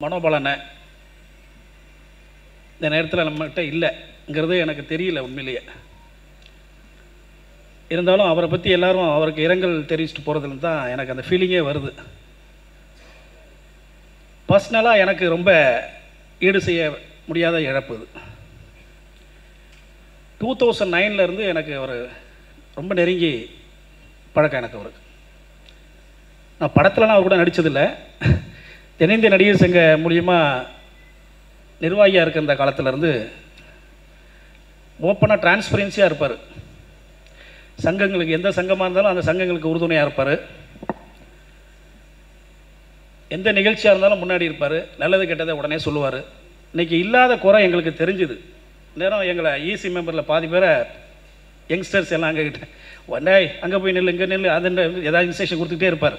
மனோபலனை இந்த நேரத்தில் நம்மகிட்ட இல்லைங்கிறது எனக்கு தெரியல உண்மையிலேயே இருந்தாலும் அவரை பற்றி எல்லாரும் அவருக்கு இரங்கல் தெரிவிச்சுட்டு போகிறதுல தான் எனக்கு அந்த ஃபீலிங்கே வருது பர்சனலாக எனக்கு ரொம்ப ஈடு செய்ய முடியாத இழப்பு இது டூ தௌசண்ட் நைன்லேருந்து எனக்கு அவர் ரொம்ப நெருங்கி பழக்கம் எனக்கு அவருக்கு நான் படத்துலலாம் அவர் கூட நடித்ததில்லை தென்னிந்திய நடிகர் சங்க மூலியமாக நிர்வாகியாக இருக்க இந்த காலத்துலேருந்து ஓப்பனாக டிரான்ஸ்பரன்சியாக இருப்பார் சங்கங்களுக்கு எந்த சங்கமாக இருந்தாலும் அந்த சங்கங்களுக்கு உறுதுணையாக இருப்பார் எந்த நிகழ்ச்சியாக இருந்தாலும் முன்னாடி இருப்பார் நல்லது கெட்டதை உடனே சொல்லுவார் இன்றைக்கி இல்லாத குறை எங்களுக்கு தெரிஞ்சுது நேரம் எங்களை ஈசி மெம்பரில் பாதி பேரை யங்ஸ்டர்ஸ் எல்லாம் அங்கே கிட்ட உடனே அங்கே போய் நில்லு இங்கே நில்லு அது ஏதாவது இன்ஸ்ட்ரக்ஷன் கொடுத்துக்கிட்டே இருப்பார்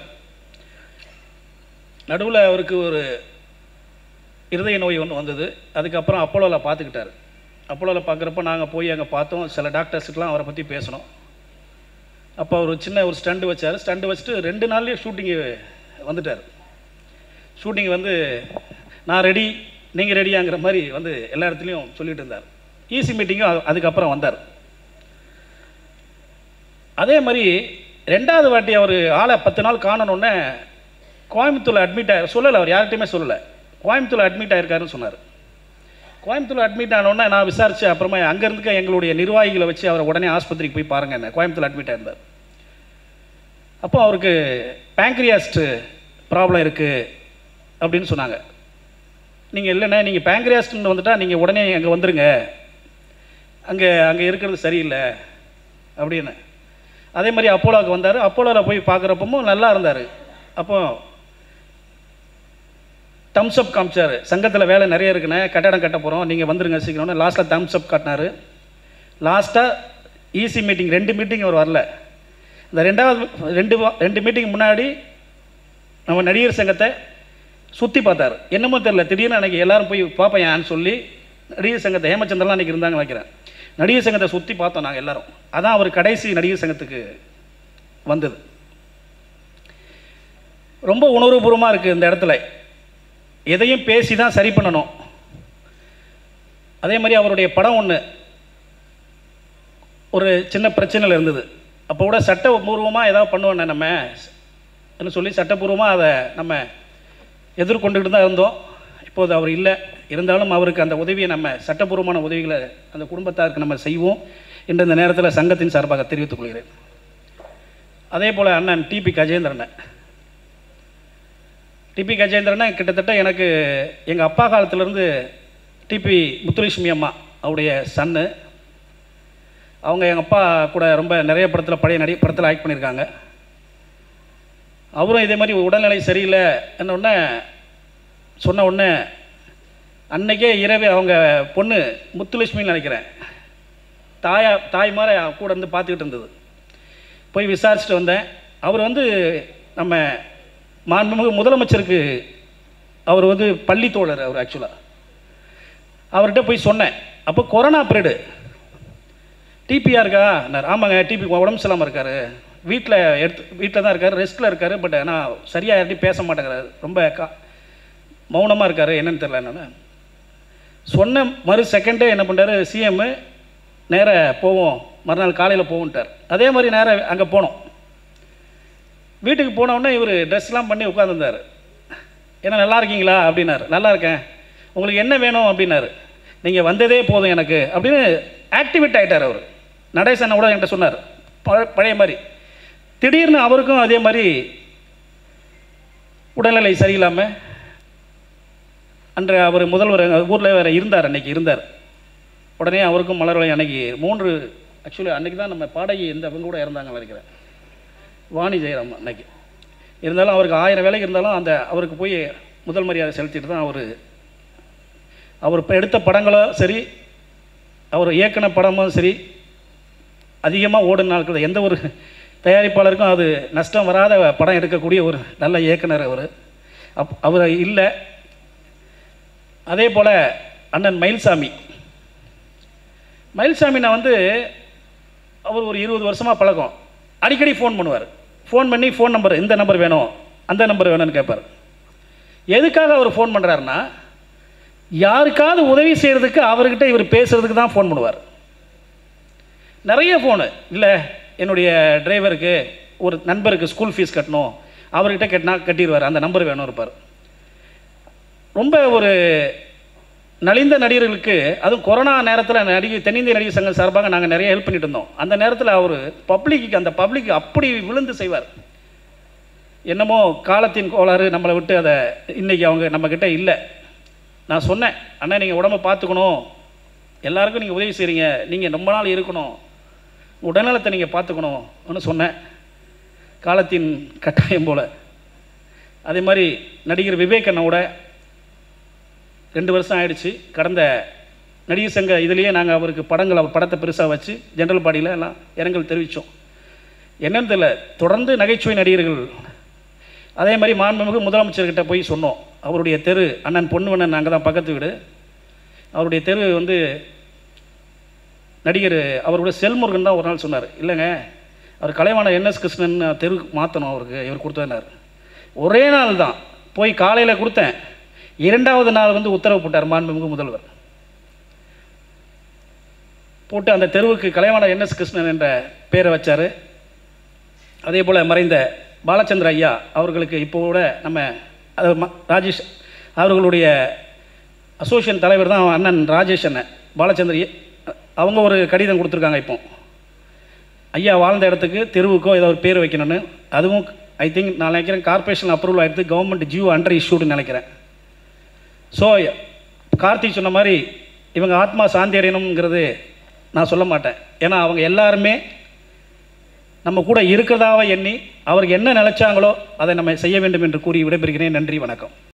நடுவில் அவருக்கு ஒரு இருதய நோய் ஒன்று வந்தது அதுக்கப்புறம் அப்போலோவில் பார்த்துக்கிட்டாரு அப்போலோவில் பார்க்குறப்ப நாங்கள் போய் அங்கே பார்த்தோம் சில டாக்டர்ஸுக்கெலாம் அவரை பற்றி பேசணும் அப்போ அவர் சின்ன ஒரு ஸ்டண்டு வச்சார் ஸ்டண்டு வச்சுட்டு ரெண்டு நாள்லேயே ஷூட்டிங்கு வந்துட்டார் ஷூட்டிங் வந்து நான் ரெடி நீங்கள் ரெடியாங்கிற மாதிரி வந்து எல்லா இடத்துலையும் சொல்லிட்டு இருந்தார் ஈசி மீட்டிங்கும் அதுக்கப்புறம் வந்தார் அதே மாதிரி ரெண்டாவது வாட்டி அவர் ஆளை பத்து நாள் காணணுன்னே கோயம்புத்தூரில் அட்மிட் ஆகி சொல்லலை அவர் யார்கிட்டையுமே சொல்லலை கோயம்புத்தூரில் அட்மிட் ஆயிருக்காருன்னு சொன்னார் கோயம்புத்தூரில் அட்மிட் ஆனோடனே நான் விசாரித்து அப்புறமா அங்கேருந்து எங்களுடைய நிர்வாகிகளை வச்சு அவரை உடனே ஆஸ்பத்திரிக்கு போய் பாருங்க என்ன கோயம்புத்தூரில் அட்மிட் ஆயிருந்தார் அப்போ அவருக்கு பேங்க்ரியாஸ்ட்டு ப்ராப்ளம் இருக்குது அப்படின்னு சொன்னாங்க நீங்கள் இல்லைண்ணே நீங்கள் பேங்க்ரியாஸ்ட்னு வந்துட்டால் நீங்கள் உடனே அங்கே வந்துருங்க அங்கே அங்கே இருக்கிறது சரியில்லை அப்படின்னு அதே மாதிரி அப்போலோவுக்கு வந்தார் அப்போலோவில் போய் பார்க்குறப்பமும் நல்லா இருந்தார் அப்போ தம்ஸ் அப் காமிச்சார் சங்கத்தில் வேலை நிறைய இருக்குண்ணே கட்டடம் கட்ட போகிறோம் நீங்கள் வந்துருங்க சீக்கிரம்னு லாஸ்ட்டில் தம்ஸ் அப் காட்டினார் லாஸ்ட்டாக ஈசி மீட்டிங் ரெண்டு மீட்டிங் அவர் வரல இந்த ரெண்டாவது ரெண்டு வா- ரெண்டு மீட்டிங் முன்னாடி நம்ம நடிகர் சங்கத்தை சுற்றி பார்த்தார் என்னமோ தெரில திடீர்னு அன்றைக்கி எல்லாரும் போய் பார்ப்பேன் சொல்லி நடிகர் சங்கத்தை ஹேமச்சந்திரலாம் அன்றைக்கி இருந்தாங்க நினைக்கிறேன் நடிகர் சங்கத்தை சுற்றி பார்த்தோம் நாங்கள் எல்லாரும் அதான் அவர் கடைசி நடிகர் சங்கத்துக்கு வந்தது ரொம்ப உணர்வுபூர்வமாக இருக்குது இந்த இடத்துல எதையும் பேசி தான் சரி பண்ணணும் அதே மாதிரி அவருடைய படம் ஒன்று ஒரு சின்ன பிரச்சனையில் இருந்தது அப்போ கூட சட்டபூர்வமாக ஏதாவது பண்ணுவோண்ணே நம்ம ன்னு சொல்லி சட்டபூர்வமாக அதை நம்ம எதிர்கொண்டுக்கிட்டு தான் இருந்தோம் இப்போது அவர் இல்லை இருந்தாலும் அவருக்கு அந்த உதவியை நம்ம சட்டபூர்வமான உதவிகளை அந்த குடும்பத்தாருக்கு நம்ம செய்வோம் என்று இந்த நேரத்தில் சங்கத்தின் சார்பாக தெரிவித்துக் கொள்கிறேன் அதே போல் அண்ணன் டிபி கஜேந்திரன் டிபி கஜேந்திரன் கிட்டத்தட்ட எனக்கு எங்கள் அப்பா காலத்துலேருந்து டிபி முத்துலட்சுமி அம்மா அவருடைய சன்னு அவங்க எங்கள் அப்பா கூட ரொம்ப நிறைய படத்தில் பழைய நடிகை படத்தில் ஆக்ட் பண்ணியிருக்காங்க அவரும் இதே மாதிரி உடல்நிலை சரியில்லை உடனே சொன்ன உடனே அன்னைக்கே இரவே அவங்க பொண்ணு முத்துலட்சுமின்னு நினைக்கிறேன் தாயா தாய் மாதிரி அவ கூட இருந்து பார்த்துக்கிட்டு இருந்தது போய் விசாரிச்சுட்டு வந்தேன் அவர் வந்து நம்ம மாண்புமிகு முதலமைச்சருக்கு அவர் வந்து பள்ளி தோழர் அவர் ஆக்சுவலாக அவர்கிட்ட போய் சொன்னேன் அப்போ கொரோனா பீரியடு டிபியா இருக்கா நான் ஆமாங்க டிபி உடம்பு சரியில்லாமல் இருக்காரு வீட்டில் எடுத்து வீட்டில் தான் இருக்கார் ரெஸ்ட்டில் இருக்கார் பட் ஆனால் சரியாக யார்ட்டையும் பேச மாட்டேங்கிறாரு ரொம்ப கா மௌனமாக இருக்கார் என்னன்னு தெரியல என்னன்னு சொன்ன மறு செகண்டே என்ன பண்ணுறாரு சிஎம்மு நேராக போவோம் மறுநாள் காலையில் போவோன்ட்டார் அதே மாதிரி நேராக அங்கே போனோம் வீட்டுக்கு போன உடனே இவர் ட்ரெஸ்லாம் பண்ணி உட்காந்துருந்தார் என்ன நல்லா இருக்கீங்களா அப்படின்னாரு நல்லா இருக்கேன் உங்களுக்கு என்ன வேணும் அப்படின்னாரு நீங்கள் வந்ததே போதும் எனக்கு அப்படின்னு ஆக்டிவேட் ஆகிட்டார் அவர் நடேசன் கூட என்கிட்ட சொன்னார் பழ- பழைய மாதிரி திடீர்னு அவருக்கும் அதே மாதிரி உடல்நிலை சரியில்லாமல் அன்று அவர் முதல்வர் ஊரில் வேறு இருந்தார் அன்னைக்கு இருந்தார் உடனே அவருக்கும் மலர்வலை அன்னைக்கு மூன்று ஆக்சுவலி அன்னைக்கு தான் நம்ம பாடகி இந்த அவங்க கூட இறந்தாங்க நினைக்கிறேன் வாணி ஜெயராம் அன்னைக்கு இருந்தாலும் அவருக்கு ஆயிரம் வேலைக்கு இருந்தாலும் அந்த அவருக்கு போய் முதல் மரியாதை செலுத்திட்டு தான் அவர் அவர் இப்போ எடுத்த படங்களும் சரி அவர் இயக்குன படமும் சரி அதிகமாக ஓடுன நாட்கள் எந்த ஒரு தயாரிப்பாளருக்கும் அது நஷ்டம் வராத படம் எடுக்கக்கூடிய ஒரு நல்ல இயக்குனர் அவர் அப் அவர் இல்லை அதே போல் அண்ணன் மயில்சாமி மயில்சாமி நான் வந்து அவர் ஒரு இருபது வருஷமாக பழக்கம் அடிக்கடி ஃபோன் பண்ணுவார் ஃபோன் பண்ணி ஃபோன் நம்பர் இந்த நம்பர் வேணும் அந்த நம்பர் வேணும்னு கேட்பார் எதுக்காக அவர் ஃபோன் பண்ணுறாருன்னா யாருக்காவது உதவி செய்கிறதுக்கு அவர்கிட்ட இவர் பேசுகிறதுக்கு தான் ஃபோன் பண்ணுவார் நிறைய ஃபோனு இல்லை என்னுடைய டிரைவருக்கு ஒரு நண்பருக்கு ஸ்கூல் ஃபீஸ் கட்டணும் அவர்கிட்ட கட்டினா கட்டிடுவார் அந்த நம்பர் வேணும் இருப்பார் ரொம்ப ஒரு நலிந்த நடிகர்களுக்கு அதுவும் கொரோனா நேரத்தில் நடிகை தென்னிந்திய நடிகர் சங்கம் சார்பாக நாங்கள் நிறைய ஹெல்ப் பண்ணிட்டு இருந்தோம் அந்த நேரத்தில் அவர் பப்ளிக்கு அந்த பப்ளிக் அப்படி விழுந்து செய்வார் என்னமோ காலத்தின் கோளாறு நம்மளை விட்டு அதை இன்றைக்கி அவங்க நம்மக்கிட்ட இல்லை நான் சொன்னேன் அண்ணா நீங்கள் உடம்ப பார்த்துக்கணும் எல்லாருக்கும் நீங்கள் உதவி செய்கிறீங்க நீங்கள் ரொம்ப நாள் இருக்கணும் உடல்நலத்தை நீங்கள் பார்த்துக்கணும்னு சொன்னேன் காலத்தின் கட்டாயம் போல் அதே மாதிரி நடிகர் விவேக் அண்ணாவோட ரெண்டு வருஷம் ஆயிடுச்சு கடந்த நடிகர் சங்க இதுலேயே நாங்கள் அவருக்கு படங்கள் அவர் படத்தை பெருசாக வச்சு ஜென்ரல் பாடியில் எல்லாம் இரங்கல் தெரிவித்தோம் என்னன்னு தெரியல தொடர்ந்து நகைச்சுவை நடிகர்கள் அதே மாதிரி மாண்புமிகு முதலமைச்சர்கிட்ட போய் சொன்னோம் அவருடைய தெரு அண்ணன் பொன்னுவண்ணன் நாங்கள் தான் பக்கத்து வீடு அவருடைய தெரு வந்து நடிகர் அவருடைய செல்முருகன் தான் ஒரு நாள் சொன்னார் இல்லைங்க அவர் கலைவாணர் என்எஸ் கிருஷ்ணன் தெரு மாற்றணும் அவருக்கு இவர் கொடுத்தனார் ஒரே நாள் தான் போய் காலையில் கொடுத்தேன் இரண்டாவது நாள் வந்து உத்தரவு போட்டார் மாண்புமிகு முதல்வர் போட்டு அந்த தெருவுக்கு கலைவாணர் என்எஸ் கிருஷ்ணன் என்ற பேரை வச்சார் அதே போல் மறைந்த பாலச்சந்திர ஐயா அவர்களுக்கு இப்போ கூட நம்ம அது ம- ராஜேஷ் அவர்களுடைய அசோசியேஷன் தலைவர் தான் அண்ணன் ராஜேஷ் அண்ணன் பாலச்சந்திர ஐயா. அவங்க ஒரு கடிதம் கொடுத்துருக்காங்க இப்போ ஐயா வாழ்ந்த இடத்துக்கு தெருவுக்கோ ஏதோ ஒரு பேர் வைக்கணும்னு அதுவும் ஐ திங்க் நான் நினைக்கிறேன் கார்ப்பரேஷன் அப்ரூவல் ஆகிடுது கவர்மெண்ட் ஜியோ அண்டர் இஷ்யூடுன்னு நினைக்கிறேன் ஸோ கார்த்திக் சொன்ன மாதிரி இவங்க ஆத்மா சாந்தி அடையணுங்கிறது நான் சொல்ல மாட்டேன் ஏன்னா அவங்க எல்லாருமே நம்ம கூட இருக்கிறதாவ எண்ணி அவருக்கு என்ன நினைச்சாங்களோ அதை நம்ம செய்ய வேண்டும் என்று கூறி விடைபெறுகிறேன் நன்றி வணக்கம்